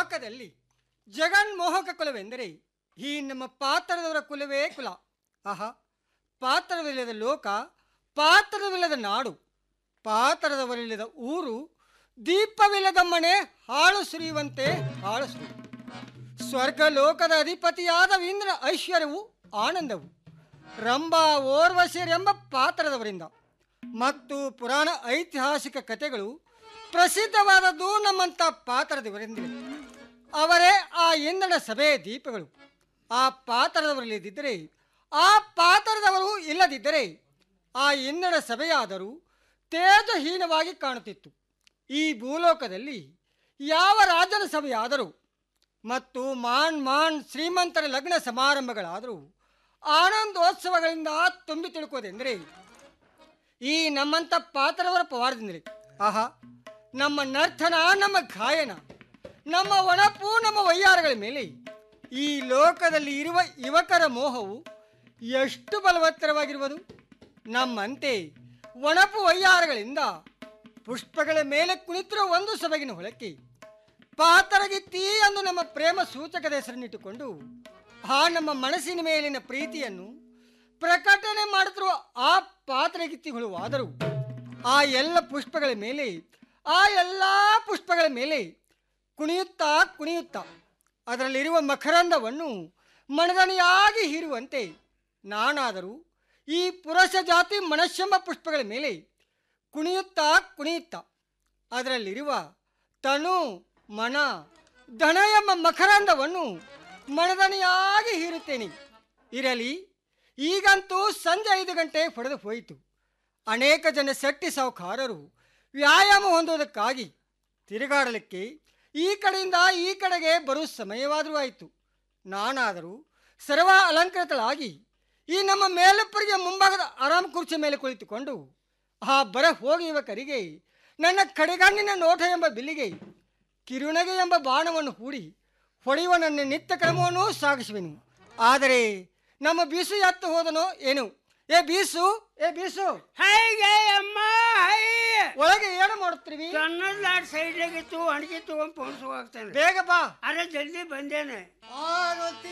ಲೋಕದಲ್ಲಿ ಜಗನ್ಮೋಹಕ ಕುಲವೆಂದರೆ ಈ ನಮ್ಮ ಪಾತ್ರದವರ ಕುಲವೇ ಕುಲ ಆಹಾ ಪಾತ್ರವಿಲ್ಲದ ಲೋಕ ಪಾತ್ರವಿಲ್ಲದ ನಾಡು ಪಾತ್ರದವರಿಲ್ಲದ ಊರು ದೀಪವಿಲ್ಲದ ಮನೆ ಹಾಳು ಸುರಿಯುವಂತೆ ಹಾಳು ಸುರಿಯುವ ಸ್ವರ್ಗ ಲೋಕದ ಅಧಿಪತಿಯಾದ ಇಂದ್ರ ಐಶ್ವರ್ಯವು ಆನಂದವು ರಂಭಾ ಓರ್ವಶಿರೆಂಬ ಪಾತ್ರದವರಿಂದ ಮತ್ತು ಪುರಾಣ ಐತಿಹಾಸಿಕ ಕಥೆಗಳು ಪ್ರಸಿದ್ಧವಾದದ್ದು ನಮ್ಮಂಥ ಪಾತ್ರದವರಿಂದಲೇ ಅವರೇ ಆ ಇಂದ್ರನ ಸಭೆಯ ದೀಪಗಳು ಆ ಪಾತ್ರದವರಿಲ್ಲದಿದ್ದರೆ ಆ ಪಾತ್ರದವರು ಇಲ್ಲದಿದ್ದರೆ ಆ ಇಂದ್ರನ ಸಭೆಯಾದರೂ ತೇಜಹೀನವಾಗಿ ಕಾಣುತ್ತಿತ್ತು ಈ ಭೂಲೋಕದಲ್ಲಿ ಯಾವ ರಾಜನ ಸಭೆಯಾದರೂ ಮತ್ತು ಮಾನ್ ಮಾನ್ ಶ್ರೀಮಂತರ ಲಗ್ನ ಸಮಾರಂಭಗಳಾದರೂ ಆನಂದೋತ್ಸವಗಳಿಂದ ತುಂಬಿ ತಿಳ್ಕೋದೆಂದರೆ ಈ ನಮ್ಮಂಥ ಪಾತ್ರವರ ಪವಾರದಿಂದಲೇ ಆಹಾ ನಮ್ಮ ನರ್ತನ ನಮ್ಮ ಗಾಯನ ನಮ್ಮ ಒಣಪು ನಮ್ಮ ವಯ್ಯಾರಗಳ ಮೇಲೆ ಈ ಲೋಕದಲ್ಲಿ ಇರುವ ಯುವಕರ ಮೋಹವು ಎಷ್ಟು ಬಲವತ್ತರವಾಗಿರುವುದು ನಮ್ಮಂತೆ ಒಣಪು ವಯ್ಯಾರಗಳಿಂದ ಪುಷ್ಪಗಳ ಮೇಲೆ ಕುಳಿತಿರುವ ಒಂದು ಸೊಬಗಿನ ಹೊಳಕ್ಕೆ ಪಾತರಗಿತ್ತಿ ಎಂದು ನಮ್ಮ ಪ್ರೇಮ ಸೂಚಕದ ಹೆಸರನ್ನಿಟ್ಟುಕೊಂಡು ಆ ನಮ್ಮ ಮನಸ್ಸಿನ ಮೇಲಿನ ಪ್ರೀತಿಯನ್ನು ಪ್ರಕಟಣೆ ಮಾಡುತ್ತಿರುವ ಆ ಪಾತ್ರಗಿತ್ತಿಗಳು ಆದರೂ ಆ ಎಲ್ಲ ಪುಷ್ಪಗಳ ಮೇಲೆ ಆ ಎಲ್ಲ ಪುಷ್ಪಗಳ ಮೇಲೆ ಕುಣಿಯುತ್ತಾ ಕುಣಿಯುತ್ತಾ ಅದರಲ್ಲಿರುವ ಮಕರಂದವನ್ನು ಮಣದಣಿಯಾಗಿ ಹೀರುವಂತೆ ನಾನಾದರೂ ಈ ಪುರುಷ ಜಾತಿ ಮನಸ್ಸೆಂಬ ಪುಷ್ಪಗಳ ಮೇಲೆ ಕುಣಿಯುತ್ತಾ ಕುಣಿಯುತ್ತಾ ಅದರಲ್ಲಿರುವ ತನು ಮನ ದಣ ಎಂಬ ಮಕರಂದವನ್ನು ಮಣದಣಿಯಾಗಿ ಹೀರುತ್ತೇನೆ ಇರಲಿ ಈಗಂತೂ ಸಂಜೆ ಐದು ಗಂಟೆ ಹೊಡೆದು ಹೋಯಿತು ಅನೇಕ ಜನ ಶೆಟ್ಟಿ ಸಾಹುಕಾರರು ವ್ಯಾಯಾಮ ಹೊಂದುವುದಕ್ಕಾಗಿ ತಿರುಗಾಡಲಿಕ್ಕೆ ಈ ಕಡೆಯಿಂದ ಈ ಕಡೆಗೆ ಬರುವ ಸಮಯವಾದರೂ ಆಯಿತು ನಾನಾದರೂ ಸರ್ವ ಅಲಂಕೃತಳಾಗಿ ಈ ನಮ್ಮ ಮೇಲಪ್ಪರಿಗೆ ಮುಂಭಾಗದ ಆರಾಮ ಕುರ್ಚಿ ಮೇಲೆ ಕುಳಿತುಕೊಂಡು ಆ ಬರ ಹೋಗಿ ಯುವಕರಿಗೆ ನನ್ನ ಕಡೆಗಣ್ಣಿನ ನೋಟ ಎಂಬ ಬಿಲ್ಲಿಗೆ ಕಿರುನಗೆ ಎಂಬ ಬಾಣವನ್ನು ಹೂಡಿ ಹೊಡೆಯುವ ನನ್ನ ನಿತ್ಯ ಕ್ರಮವನ್ನು ಸಾಗಿಸುವೆನು ಆದರೆ ನಮ್ಮ ಬೀಸು ಎತ್ತು ಹೋದನೋ ಏನು ಏ ಬೀಸು ಏ ಬೀಸು ಹೇಗೆ ಅಮ್ಮ ಹೈ ಒಳಗೆ ಏನು ಮಾಡುತ್ತೀವಿ ಕನ್ನಡ ಲಾಡ್ ಸೈಡ್ನಾಗಿತ್ತು ಅಣಿಗೆ ತಗೊಂಡ್ ಪೋನ್ಸ್ ಹೋಗ್ತಾನೆ ಬೇಗ ಬಾ ಅರೆ ಜಲ್ದಿ ಬಂದೇನೆ